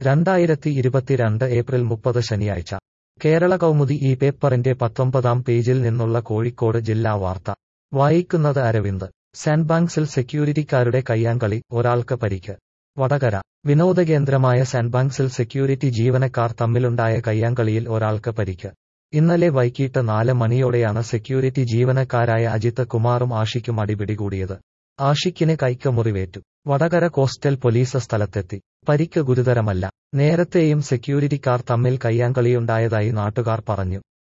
രണ്ടായിരത്തി ഇരുപത്തിരണ്ട് ഏപ്രിൽ മുപ്പത് ശനിയാഴ്ച കേരള കൗമുദി ഈ പേപ്പറിന്റെ പത്തൊമ്പതാം പേജിൽ നിന്നുള്ള കോഴിക്കോട് ജില്ലാ വാർത്ത വായിക്കുന്നത് അരവിന്ദ് സെന്റ് ബാങ്ക്സിൽ സെക്യൂരിറ്റിക്കാരുടെ കയ്യാങ്കളി ഒരാൾക്ക് പരിക്ക് വടകര വിനോദകേന്ദ്രമായ സെന്റ് ബാങ്ക്സിൽ സെക്യൂരിറ്റി ജീവനക്കാർ തമ്മിലുണ്ടായ കയ്യാങ്കളിയിൽ ഒരാൾക്ക് പരിക്ക് ഇന്നലെ വൈകിട്ട് നാല് മണിയോടെയാണ് സെക്യൂരിറ്റി ജീവനക്കാരായ അജിത്ത് കുമാറും ആഷിക്കും അടിപിടികൂടിയത് ആഷിക്കിന് കൈക്ക് മുറിവേറ്റു വടകര കോസ്റ്റൽ പോലീസ് സ്ഥലത്തെത്തി പരിക്ക് ഗുരുതരമല്ല നേരത്തെയും സെക്യൂരിറ്റിക്കാർ തമ്മിൽ കയ്യാങ്കളിയുണ്ടായതായി നാട്ടുകാർ പറഞ്ഞു